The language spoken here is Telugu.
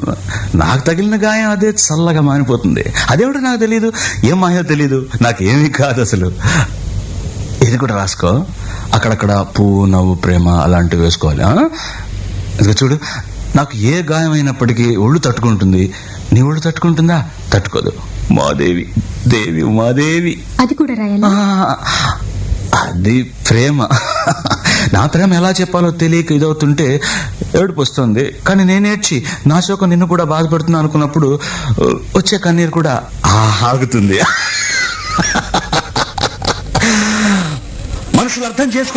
నాకు తగిలిన గాయం అదే చల్లగా మానిపోతుంది అదేమిటో నాకు తెలియదు ఏం మాయో తెలియదు నాకేమీ కాదు అసలు ఇది కూడా రాసుకో అక్కడక్కడ పువ్వు నవ్వు ప్రేమ అలాంటివి వేసుకోవాలి ఆ? ఇదిగో చూడు నాకు ఏ గాయమైనప్పటికీ ఒళ్ళు తట్టుకుంటుంది నీ ఒళ్ళు తట్టుకుంటుందా తట్టుకోదు మాదేవి దేవి ఉమాదేవి అది కూడా రాయాలా ఆ, అది ప్రేమ నా ప్రేమ ఎలా చెప్పాలో తెలియక ఇదవుతుంటే ఏడుపు వస్తుంది కానీ నేనేడ్చి నా శోకం నిన్ను కూడా బాధపడుతున్నా అనుకున్నప్పుడు వచ్చే కన్నీరు కూడా ఆగుతుంది మనుషులు అర్థం చేసుకో